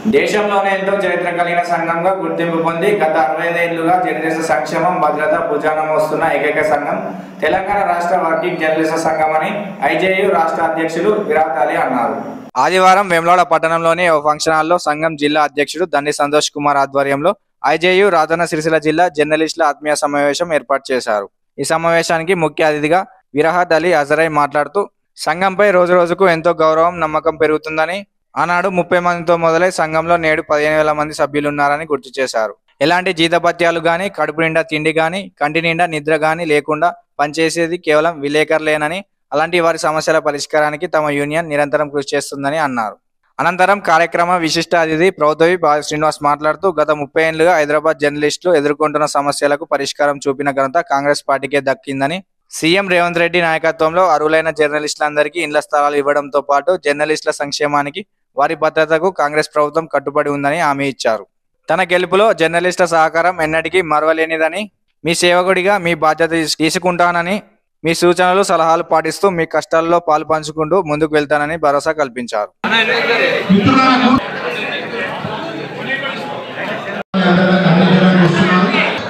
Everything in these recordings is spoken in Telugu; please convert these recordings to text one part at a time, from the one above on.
దేశంలోనే ఎంతో చరిత్ర కలిగిన సంఘంగా గుర్తింపు పొంది గత అరవై ఏళ్లుగా జర్నలిస్టు సంక్షేమం భద్రత భుజానం వస్తున్న ఏకైక సంఘం తెలంగాణ రాష్ట్ర వర్కింగ్ జర్నలిస్టు సంఘం అని ఐజేయు రాష్ట్ర అధ్యక్షులు విరాట్ అలీ అన్నారు ఆదివారం వేములవాడ పట్టణంలోని ఓ ఫంక్షన్ హాల్లో సంఘం జిల్లా అధ్యక్షుడు దండి సంతోష్ కుమార్ ఆధ్వర్యంలో ఐజేయు రాజన్న సిరిసిల్ల జిల్లా జర్నలిస్టుల ఆత్మీయ సమావేశం ఏర్పాటు చేశారు ఈ సమావేశానికి ముఖ్య అతిథిగా విరహత్ అలీ అజరై మాట్లాడుతూ సంఘంపై రోజు రోజుకు ఎంతో గౌరవం నమ్మకం పెరుగుతుందని ఆనాడు ముప్పై మందితో మొదలై సంఘంలో నేడు పదిహేను వేల మంది సభ్యులున్నారని గుర్తు చేశారు ఎలాంటి జీతభత్యాలు గాని కడుపు నిండా తిండి గాని కంటి నిండా నిద్ర గాని లేకుండా పనిచేసేది కేవలం విలేకరులేనని అలాంటి వారి సమస్యల పరిష్కారానికి తమ యూనియన్ నిరంతరం కృషి చేస్తుందని అన్నారు అనంతరం కార్యక్రమ విశిష్ట అతిథి ప్రౌదవి బాల శ్రీనివాస్ మాట్లాడుతూ గత ముప్పై ఏళ్లుగా హైదరాబాద్ జర్నలిస్టులు ఎదుర్కొంటున్న సమస్యలకు పరిష్కారం చూపిన ఘనత కాంగ్రెస్ పార్టీకే దక్కిందని సీఎం రేవంత్ రెడ్డి నాయకత్వంలో అర్హులైన జర్నలిస్టులందరికీ ఇండ్ల స్థలాలు ఇవ్వడంతో పాటు జర్నలిస్టుల సంక్షేమానికి వారి భద్రతకు కాంగ్రెస్ ప్రభుత్వం కట్టుబడి ఉందని హామీ ఇచ్చారు తన గెలుపులో జర్నలిస్టుల సహకారం ఎన్నటికీ మరవలేనిదని మీ సేవకుడిగా మీ బాధ్యత తీసు- తీసుకుంటానని మీ సూచనలు సలహాలు పాటిస్తూ మీ కష్టాల్లో పాలు పంచుకుంటూ ముందుకు వెళ్తానని భరోసా కల్పించారు మిత్రులకు అందరికీ అందించడానికి వస్తున్నాను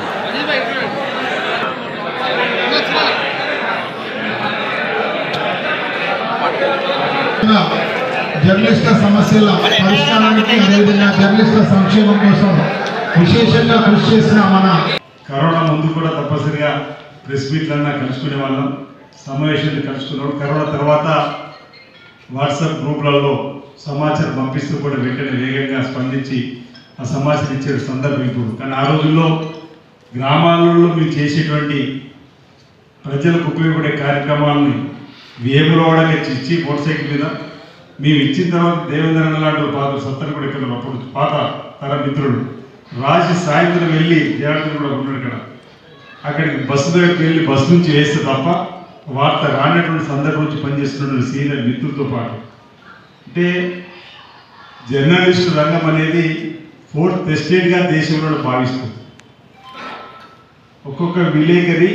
జర్నలిస్టుల సమస్యల పరిష్కారానికి అదేవిధంగా జర్నలిస్టుల సంక్షేమం కోసం విశేషంగా కృషి చేసిన మన కరోనా ముందు కూడా తప్పనిసరిగా ప్రెస్ మీట్లన్నా కలుసుకునే వాళ్ళం సమావేశాలు కలుసుకున్నాం కరోనా తర్వాత వాట్సాప్ గ్రూపులలో సమాచారం పంపిస్తూ కూడా వెంటనే వేగంగా స్పందించి ఆ సమాచారం ఇచ్చే సందర్భం ఇప్పుడు కానీ ఆ రోజుల్లో గ్రామాలలో మీరు చేసేటువంటి ప్రజలకు ఉపయోగపడే కార్యక్రమాలని వేములవాడగా ఇచ్చి మోటార్ సైకిల్ మీద మేము ఇచ్చిన తర్వాత దేవేంద్ర లాంటి పాత సత్తను కూడా ఇక్కడ అప్పుడు పాత తర మిత్రుడు రాసి సాయంత్రం వెళ్ళి జనార్దన్ కూడా ఉన్నాడు ఇక్కడ అక్కడికి బస్సు దగ్గరికి వెళ్ళి బస్సు నుంచి వేస్తే తప్ప వార్త రానటువంటి సందర్భం నుంచి పనిచేస్తున్న సీనియర్ మిత్రులతో పాటు అంటే జర్నలిస్ట్ రంగం అనేది ఫోర్త్ ఎస్టేట్గా దేశంలో భావిస్తుంది ఒక్కొక్క విలేకరి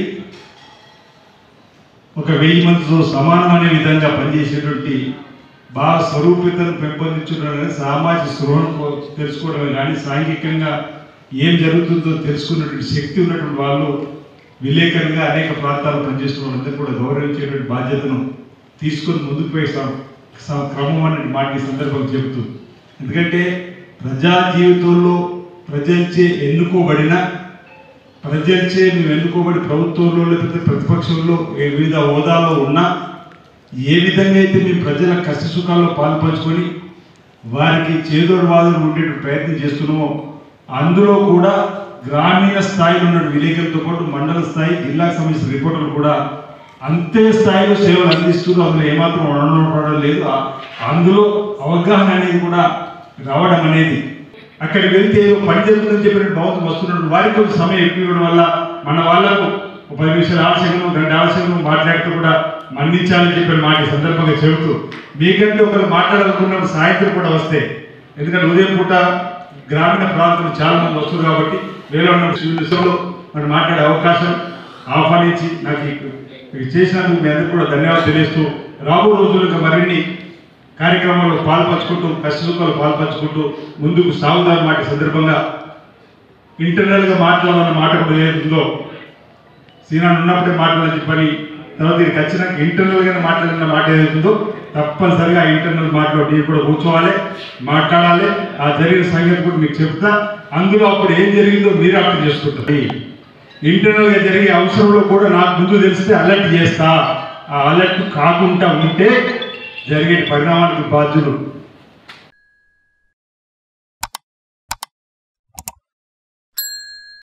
ఒక వెయ్యి మందితో సమానం అనే విధంగా పనిచేసేటువంటి బాగా స్వరూపితను పెంపొందించడం అనేది సామాజిక స్పృహను కో- తెలుసుకోవడమే కానీ సాంఘికంగా ఏం జరుగుతుందో తెలుసుకున్నటువంటి శక్తి ఉన్నటువంటి వాళ్ళు విలేకరులుగా అనేక ప్రాంతాలు పనిచేస్తున్న వాళ్ళందరూ కూడా గౌరవించేటువంటి బాధ్యతను తీసుకొని ముందుకు పోయే స- స- క్రమం అనే మాట ఈ సందర్భంగా చెబుతూ ఎందుకంటే ప్రజా జీవితంలో ప్రజలచే ఎన్నుకోబడిన ప్రజలచే మేము ఎన్నుకోబడి ప్రభుత్వంలో లేకపోతే ప్రతిపక్షంలో ఏ వివిధ హోదాలో ఉన్నా ఏ విధంగా అయితే మేము ప్రజల కష్ట సుఖాల్లో పాలు పంచుకొని వారికి చేదోడు వాదులు ఉండే ప్రయత్నం చేస్తున్నామో అందులో కూడా గ్రామీణ స్థాయిలో ఉన్న విలేకరులతో పాటు మండల స్థాయి జిల్లాకు సంబంధించిన రిపోర్టర్లు కూడా అంతే స్థాయిలో సేవలు అందిస్తూ అందులో ఏమాత్రం ఉండడం లేదు ఆ- అందులో అవగాహన అనేది కూడా రావడం అనేది అక్కడికి వెళ్తే ఏదో పని జరుగుతుందని చెప్పిన భావం వస్తున్నట్టు వారికి కొంచెం సమయం ఎక్కువ ఇవ్వడం వల్ల మన వాళ్ళకు ఒక పది నిమిషాలు ఆలస్యంగా రెండు ఆలస్యంగా మాట్లాడుతూ కూడా మన్నించాలని చెప్పిన మాట ఈ సందర్భంగా చెబుతూ మీకంటే ఒకరు మాట్లాడాలనుకున్నప్పుడు సాయంత్రం కూడా వస్తే ఎందుకంటే ఉదయం పూట గ్రామీణ ప్రాంతంలో చాలా మంది వస్తారు కాబట్టి వేరే ఉన్న విషయంలో మరి మాట్లాడే అవకాశం ఆహ్వానించి నాకు ఈ- ఈ చేసినందుకు మీ అందరికీ కూడా ధన్యవాదాలు తెలియజేస్తూ రాబో రోజులకు మరిన్ని కార్యక్రమాల్లో పాల్పంచుకుంటూ కష్టసుఖాలు పాల్పంచుకుంటూ ముందుకు సాగుదారు మాట ఈ సందర్భంగా ఇంటర్నల్గా మాట్లాడాలన్న మాట కూడా ఏదుందో సీనాన్ ఉన్నప్పుడే మాట్లాడాలని చెప్పని తర్వాత ఇది ఖచ్చితంగా ఇంటర్నల్గా మాట్లాడిన మాట ఏదైతుందో తప్పనిసరిగా ఇంటర్నల్ మాట్లాడి మీరు కూడా కూర్చోవాలి మాట్లాడాలి ఆ జరిగిన సంగతి కూడా మీకు చెప్తా అందులో అప్పుడు ఏం జరిగిందో మీరు అర్థం చేసుకుంటారు ఇంటర్నల్ గా జరిగే అవసరంలో కూడా నాకు ముందు తెలిస్తే అలర్ట్ చేస్తా ఆ అలర్ట్ కాకుండా ఉంటే జరిగే పరిణామానికి బాధ్యులు